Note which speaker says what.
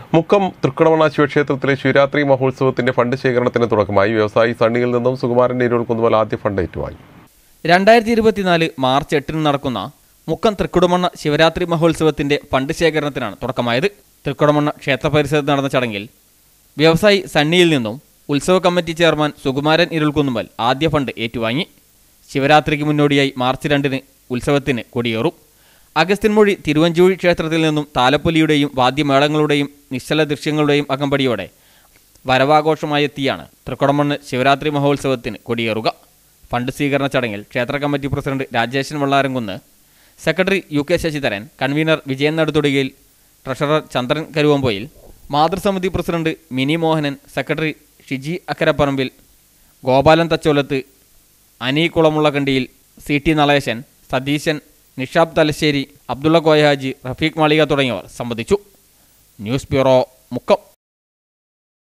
Speaker 1: മുക്കം തൃക്കുടമണ ശിവക്ഷേത്രത്തിലെ ശിവരാത്രി മഹോത്സവത്തിന്റെ ഫണ്ട് ശേഖരണത്തിന് തുടക്കമായി വ്യവസായി സണ്ണിയിൽ നിന്നും സുകുമാരൻ നേരൂർ കുന്നുമൽ ആദ്യ ഫണ്ട് ഏറ്റുവാങ്ങി
Speaker 2: രണ്ടായിരത്തി ഇരുപത്തിനാല് മാർച്ച് എട്ടിന് നടക്കുന്ന മുക്കം തൃക്കുടമണ്ണ ശിവരാത്രി മഹോത്സവത്തിന്റെ ഫണ്ട് ശേഖരണത്തിനാണ് തുടക്കമായത് തൃക്കുടമണ്ണ ക്ഷേത്ര പരിസരത്ത് നടന്ന ചടങ്ങിൽ വ്യവസായി സണ്ണിയിൽ നിന്നും ഉത്സവ കമ്മിറ്റി ചെയർമാൻ സുകുമാരൻ ഇരുൾക്കുന്നുമ്പൽ ആദ്യ ഫണ്ട് ഏറ്റുവാങ്ങി ശിവരാത്രിക്ക് മുന്നോടിയായി മാർച്ച് രണ്ടിന് ഉത്സവത്തിന് കൊടിയേറും അഗസ്ത്യൻമൊഴി തിരുവഞ്ചൂഴി ക്ഷേത്രത്തിൽ നിന്നും താലപ്പൊലിയുടെയും വാദ്യമേളങ്ങളുടെയും നിശ്ചല ദൃശ്യങ്ങളുടെയും അകമ്പടിയോടെ വരവാഘോഷമായെത്തിയാണ് തൃക്കുടമണ്ണ് ശിവരാത്രി മഹോത്സവത്തിന് കൊടിയേറുക ഫണ്ട് സ്വീകരണ ചടങ്ങിൽ ക്ഷേത്ര committee president Rajeshan Vallaramkunnu secretary U K Sasidharan convener Vijayan Naduthodukayil treasurer Chandran Karuvampoyil മാതൃസമിതി president Mini Mohanan secretary Shiji Akkaraparambil Gopalan Thacholath Ani Kulamullakandiyil C T Nalesan Satheesan Nishab Thalassery Abdulla Koyahaji Rafeeq Malika തുടങ്ങിയവർ സംബന്ധിച്ചു ന്യൂസ് ബ്യൂറോ മുക്കം